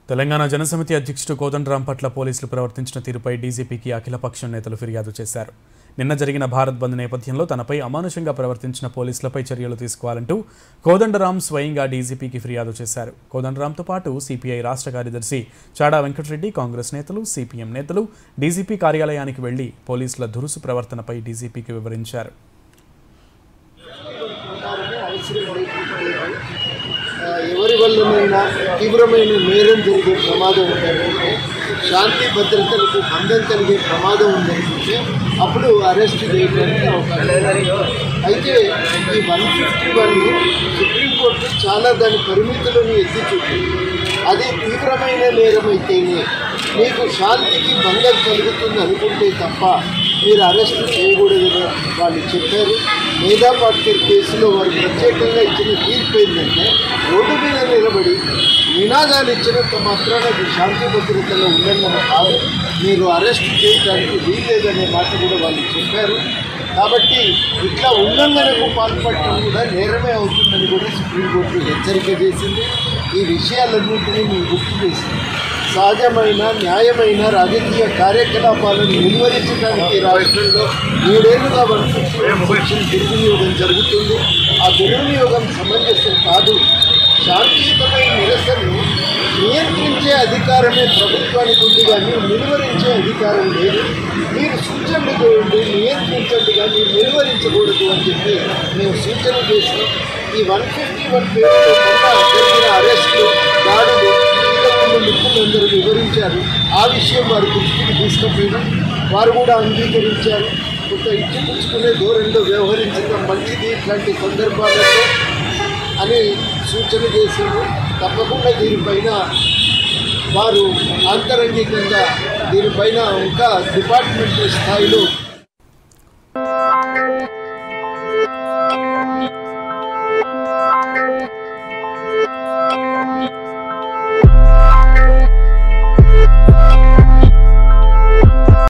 తెలంగాణ జనసమితి అధ్యక్షుడు కోదండరాం పట్ల పోలీసులు ప్రవర్తించిన తీరుపై డీజీపీకి అఖిలపక్షం నేతలు ఫిర్యాదు చేశారు నిన్న జరిగిన భారత్ బంద్ నేపథ్యంలో తనపై అమానుషంగా ప్రవర్తించిన పోలీసులపై చర్యలు తీసుకోవాలంటూ కోదండరాం స్వయంగా డీజీపీకి ఫిర్యాదు చేశారు కోదండరాంతో పాటు సిపిఐ రాష్ట్ర కార్యదర్శి చాడా వెంకటరెడ్డి కాంగ్రెస్ నేతలు సిపిఎం నేతలు డీజీపీ కార్యాలయానికి వెళ్లి పోలీసుల దురుసు ప్రవర్తనపై డీజీపీకి వివరించారు ప్రకారమే అవసరం లేకపోలేదు ఆ, ఎవరి వల్లనైనా తీవ్రమైన నేరం జరిగే ప్రమాదం ఉందనుకుంటే శాంతి భద్రతలకు భంగం కలిగే ప్రమాదం ఉందనుకుంటే అప్పుడు అరెస్ట్ చేయడానికి అవకాశం ఉంది. అయితే ఈ వన్ ఫిఫ్టీ వన్ సుప్రీంకోర్టు చాలా దాని పరిమితులను ఎత్తి చూపింది అది తీవ్రమైన నేరం అయితేనే మీకు శాంతికి భంగం కలుగుతుంది అనుకుంటే తప్ప మీరు అరెస్ట్ చేయకూడదని వాళ్ళు చెప్పారు మేధా పాట్కర్ కేసులో వారు ప్రత్యేకంగా ఇచ్చిన తీర్పు ఏంటంటే రోడ్డు మీద నిలబడి నినాదాలు ఇచ్చినంత మాత్రాన అది శాంతి భద్రతలో ఉందని కాదు మీరు అరెస్ట్ చేయడానికి వీల్లేదనే మాట కూడా వాళ్ళు చెప్పారు కాబట్టి ఇట్లా ఉల్లంఘనకు పాల్పడటం కూడా నేరమే అవుతుందని కూడా సుప్రీంకోర్టు హెచ్చరిక చేసింది ఈ విషయాలన్నింటినీ మేము గుర్తు చేసింది సహజమైన న్యాయమైన రాజకీయ కార్యకలాపాలను నిర్వహించడానికి రాష్ట్రంలో మూడేళ్లుగా సెక్షన్ దుర్వినియోగం జరుగుతుంది ఆ దుర్వినియోగం సమంజసం కాదు శాంతియుతమైన నిరసనను నియంత్రించే అధికారమే ప్రభుత్వానికి ఉంది కానీ నిలువరించే అధికారం లేదు మీరు సూచనలు చేయండి నియంత్రించండి కానీ నిలువరించకూడదు అని చెప్పి మేము సూచన చేసినాం ఈ వన్ ఫిఫ్టీ వన్ పేరుతో మొన్న జరిగిన అరెస్టులు దాడులు ఇంతకుముందు ముఖ్యమందరూ వివరించారు ఆ విషయం వారి దృష్టికి తీసుకుపోయినాం వారు కూడా అంగీకరించారు కొంత ఇచ్చిపుచ్చుకునే ధోరణిలో వ్యవహరించడం మంచిది ఇట్లాంటి సందర్భాలలో అని సూచన చేశారు తప్పకుండా దీనిపైన వారు ఆంతరంగికంగా దీనిపైన ఇంకా డిపార్ట్మెంటల్ స్థాయిలో